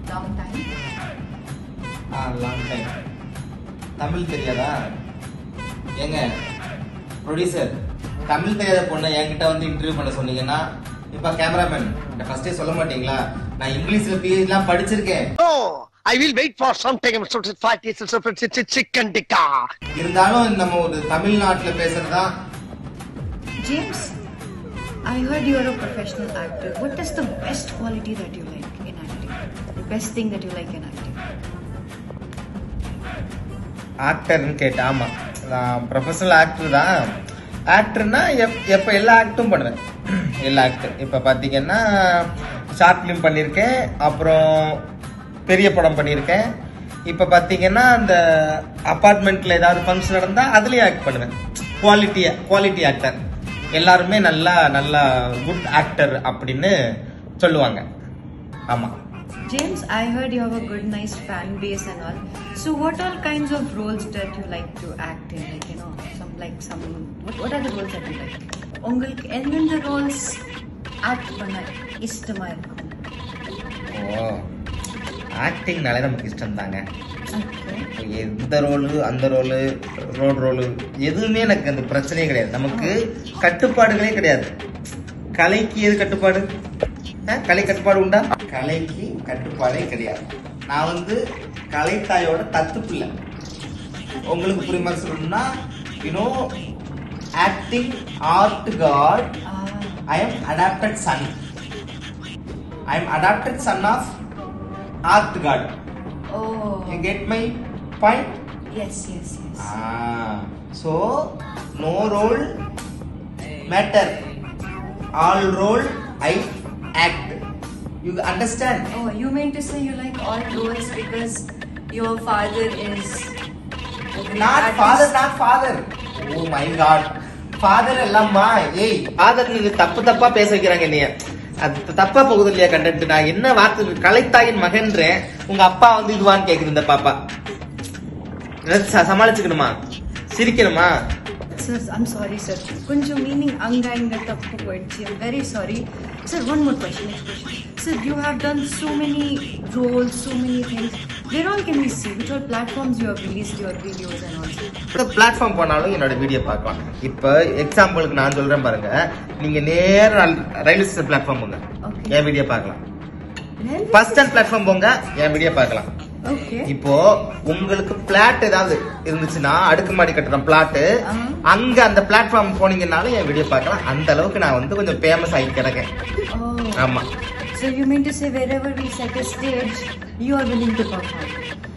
Long time. ஆ long time Tamil தெரியாதா ஏங்க ப்ரொடியூசர் தமிழ் தெரியாத பொண்ணை என்கிட்ட வந்து இன்டர்வியூ பண்ண சொன்னீங்கன்னா இப்போ கேமராமேன் ஃபர்ஸ்டே சொல்ல மாட்டீங்களா நான் இங்கிலீஷ்ல பிஹெச்லாம் படிச்சிருக்கேன் Oh, I will wait for some time. So, so, five days, so, so, so, chicken tikka. இருந்தாலும் நம்ம ஒரு தமிழ்நாட்டுல பேசுறதா James, I heard you're a professional actor. What is the best quality that you like in acting? The best thing that you like in acting? ஆக்டர்னு கேட்டேன் ஆமா நான் professional actor தான் ஆக்டர்னா எப் எப்போ எல்லா ஆக்டும் பண்ணுவேன் எல்லா ஆக்டர் இப்போ பார்த்தீங்கன்னா ஷார்ட் ஃபிலிம் பண்ணியிருக்கேன் அப்புறம் பெரிய படம் பண்ணியிருக்கேன் இப்போ பார்த்தீங்கன்னா அந்த அப்பார்ட்மெண்ட்டில் ஏதாவது ஃபங்க்ஷன் நடந்தால் அதுலேயும் ஆக்ட் பண்ணுவேன் குவாலிட்டி குவாலிட்டி ஆக்டர் எல்லாருமே நல்லா நல்லா குட் ஆக்டர் அப்படின்னு சொல்லுவாங்க ஆமாம் James, I heard you have a good, nice fan base and all. So, what all kinds of roles that you like to act in? Like, you know, some like some. What, what are the roles that you like? உங்களுக்கு எந்தெந்த Rolle's act பண்ண இஷ்டமா இருக்கும் ஓ ஆக்டிங்னாலே நமக்கு இஷ்டம் தாங்க okay எந்த roll அந்த ரோலு ரோடு ரோலு எதுவுமே எனக்கு அந்த பிரச்சனையே கிடையாது நமக்கு கட்டுப்பாடுகளே கிடையாது கலைக்கு எது கட்டுப்பாடு ஆ, கலை கட்டுப்பாடு உண்டா கலைக்கு கட்டுப்பாடே கிடையாது நான் வந்து கலைத்தாயோட தத்து பிள்ளை உங்களுக்கு புரியுமா சொல்லணும்னா you know acting art god I am adapted son I am adapted son of art god oh You get my point? Yes yes yes Ah, so no role matter. All role I act. You understand? Oh, you mean to say you like all roles because your father is a great Not artist? father, not father. Oh my god. Father எல்லாம்மா ஏய் father நீங்க தப்பு தப்பா பேச வைக்கிறாங்க என்னைய அது தப்பா போகுது இல்லையா கண்டென்ட் நான் என்ன வார்த்தை கலைத்தாயின் மகன்றேன் உங்க அப்பா வந்து இதுவான்னு கேக்குது இந்த பாப்பா ஏதாவது ச- சமாளிச்சுக்கணுமா சிரிக்கணுமா Sir, I'm sorry, sir. கொஞ்சம் மீனிங் அங்க இங்க தப்பு போயிடுச்சு I'm very sorry. Sir, one more question, next question. Sir, you have done so many roles, so many things. Where all can we see? Which all platforms you have released your videos and all? இந்த platform போனாலும் என்னோட video பார்க்கலாம் இப்போ எக்ஸாம்பிளுக்கு நான் சொல்றேன் பாருங்க நீங்க நேரா ரயில்வே ஸ்டேஷன் பிளாட்ஃபார்ம் போங்க Okay. என் வீடியோ பார்க்கலாம் Railway பஸ் ஸ்டாண்ட் பிளாட்ஃபார்ம் போங்க என் வீடியோ பார்க்கலாம் Okay. இப்போ உங்களுக்கு பிளாட் ஏதாவது இருந்துச்சுன்னா அடுக்குமாடி கட்டுறோம் பிளாட் ஆஹா. அங்க அந்த பிளாட்ஃபார்ம் போனீங்கன்னாலும் என் வீடியோ பார்க்கலாம் அந்த அளவுக்கு நான் வந்து கொஞ்சம் ஃபேமஸ் ஆகி கிடக்கேன் Oh. ஆமா So you mean to say wherever we set a stage, you are willing to perform?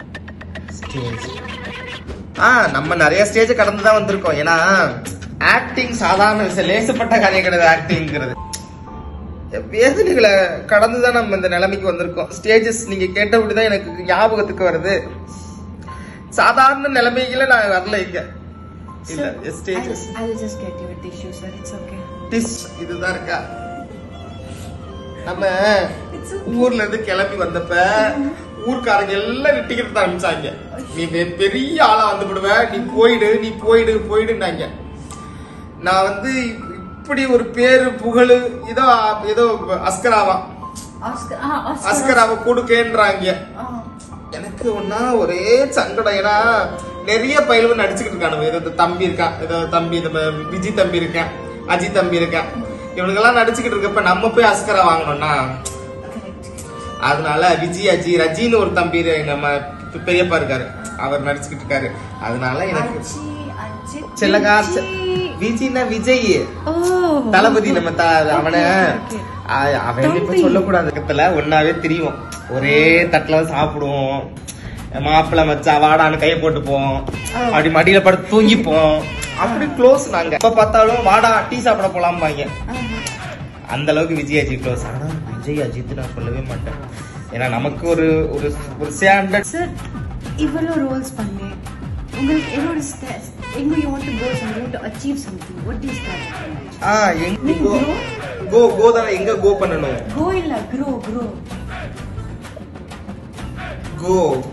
Stage ஆ நம்ம நிறைய ஸ்டேஜ் கடந்து தான் வந்திருக்கோம் ஏன்னா ஆக்டிங் சாதாரண விஷயம் லேசப்பட்ட காரியம் கிடையாது ஆக்டிங்கிறது வேதனைகளை கடந்து தான் நம்ம இந்த நிலைமைக்கு வந்திருக்கோம் ஸ்டேஜஸ் நீங்க கேட்டபடி தான் எனக்கு ஞாபகத்துக்கு வருது சாதாரண நிலைமைகள நான் வரல இங்க இல்ல Sir, stages I'll, I'll just get you a tissue, sir. It's okay. டிஸ் இதுதான் இருக்கா நம்ம It's okay. ஊர்ல இருந்து கிளம்பி வந்தப்ப ஊர்க்காரங்க எல்லாம் டிக்கெட் ஆரம்பிச்சாங்க நீ பெ- பெரிய ஆளா வந்து விடுவ நீ போயிடு நீ போயிடு போயிடுன்னாங்க நான் வந்து இப்படி ஒரு பேரு புகழு ஏதோ ஏதோ அஸ்கராவா Oscar. Ah, Oscar. அஸ்கராவை கொடுக்கேன்றாங்க Ah. எனக்கு ஒன்னா ஒரே சங்கடம் ஏன்னா நிறைய பயிலும் நடிச்சுக்கிட்டு இருக்கானுங்க ஏதோ இந்த தம்பி இருக்கான் ஏதோ தம்பி நம்ம விஜய் தம்பி இருக்கான் அஜித் தம்பி இருக்கான் இவனுக்கெல்லாம் நடிச்சுக்கிட்டு இருக்கப்ப நம்ம போய் அஸ்கரா வாங்கணும்னா Correct. அதனால விஜய் அஜி ரஜின்னு ஒரு தம்பி இரு- நம்ம பெ- பெரியப்பா இருக்காரு அவர் நடிச்சுக்கிட்டு இருக்காரு அதனால எனக்கு Aji, Ajit, செல்லகா Vijay. விஜய்னா Vijay Oh. தளபதி நம்ம த- அவன Okay, okay. ஆ- அவன் இப்ப தம்பி. சொல்லக்கூடாது பக்கத்துல ஒன்னாவே தெரியும் ஒரே தட்டுல தான் சாப்பிடுவோம் மாப்பிள்ளை மச்சா வாடான்னு கையை போட்டுப்போம் அப்படி மடியில படுத்து தூங்கிப்போம் அப்படி க்ளோஸ் நாங்க எப்ப பார்த்தாலும் வாடா டீ சாப்பிட போலாம்பாங்க Ah. அந்த அளவுக்கு விஜய் அஜித் க்ளோஸ் ஆனா விஜய் அஜித் நான் சொல்லவே மாட்டேன் ஏன்னா நமக்கு ஒரு ஒரு ஒரு ஸ்டாண்டர்ட் சார் இவ்வளோ ரோல்ஸ் பண்ணேன் உங்களுக்கு என்னோட ஸ்டேஸ் எங்க you want to go some you to achieve something what is that ah எங்க நீ கோ grow? கோ கோ தானே எங்க கோ பண்ணணும் கோ இல்ல க்ரோ க்ரோ கோ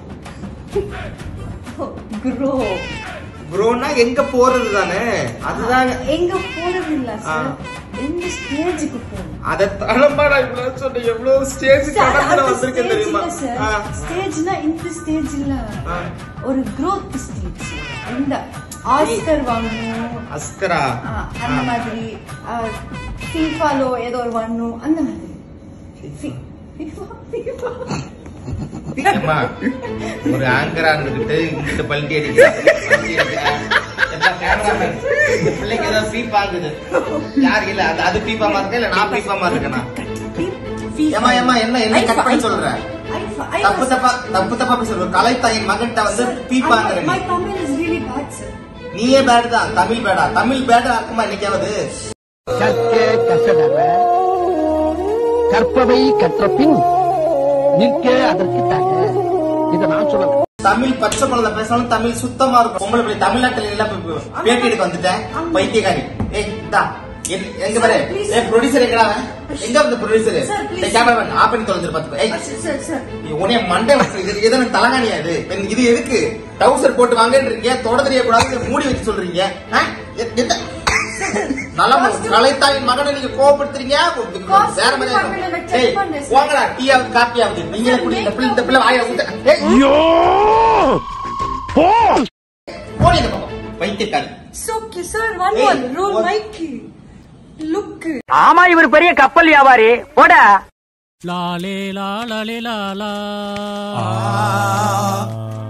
க்ரோ க்ரோனா எங்க போறது தானே அதுதான் எங்க போறது இல்ல சார் ஆ. எந்த ஸ்டேஜுக்கு போகணும் அத தளமா நான் இவ்வளவு சொன்னேன் எவ்வளவு ஸ்டேஜ் கடந்து நான் வந்திருக்கேன் தெரியுமா ஆ. ஸ்டேஜ்னா இந்த ஸ்டேஜ் இல்ல ஆ. ஒரு growth ஸ்டேஜ் இந்த ஆஸ்கர் வாங்கணும் அஸ்கரா ஆ, அந்த மாதிரி ஃபீஃபாலோ ஏதோ ஒரு வரணும் அந்த மாதிரி ஃபி- FIFA, FIFA. ஏம்மா, ஒரு ஆங்கரா இருந்துகிட்டு இங்கிட்ட பல்ட்டி அடிக்கிறா பல்ட்டி அடிக்கிறா. எப்பா, cameraman, இந்த பிள்ளைக்கு ஏதோ பீப் ஆகுது யார் இல்ல அது அது பீப்பாமா இருக்கா இல்ல நான் பீப்பாமா இருக்கேனா FIFA. ஏமா ஏமா என்ன என்ன கட் பண்ணி சொல்ற ஐஃபா, ஐஃபா, தப்பு தப்பா தப்பு தப்பா பேசுற ஒரு கலைத்தாயின் மகன்கிட்ட வந்து sir. பீப்பாங்கிற My நீ Tamil is really bad, sir. நீயே பேடு தான் தமிழ் பேடா தமிழ் பேடா இருக்குமா இன்னைக்காவது கற்க கசடற கற்பவை கற்ற பின் நிற்க அதற்கு தக இதை நான் சொல்லல தமிழ் பச்சை குழந்தை பேசினாலும் தமிழ் சுத்தமா இருக்கும் பொம்பளை பிள்ளை தமிழ்நாட்டுல எல்லாம் பே- பே- பேட்டி எடுக்க வந்துட்டேன் பைத்தியக்காரி ஏய் இந்தா எ- எங்க பாரு please. ஏ ப்ரொடியூசர் எங்கடா அவன்? எங்க வந்து producer Sir, please. Cameraman off பண்ணி தொலைஞ்சிரு பாத்துக்கோ ஏய் Sir, sir, sir. உனைய மண்டை வச்சு இது இது எனக்கு தலகாணியா இது பெண் இது எதுக்கு டவுசர் போட்டு வாங்கன்றீங்க தொட தெரியக்கூடாது மூடி வச்சு சொல்றீங்க ஆ? எ- எந்த- நல்லா கலைத்தாயின் மகனை நீங்க கோவப்படுத்துறீங்க Costume வேற மாதிரி department ல check ஏய், பண்ணு, sir. போங்கடா டீயாவது காப்பியாவது நீங்களே குடி இந்த பிள்ளை இந்த பிள்ளை வாயில ஊத்த ஏய், ஐயோ போ போடி இந்த பக்கம் வைத்தியக்காரி It's okay, sir. One Hey, more. Roll what- mic. Look. ஆமா இவர் பெரிய கப்பல் வியாபாரி போடா லாலே லாலே லாலா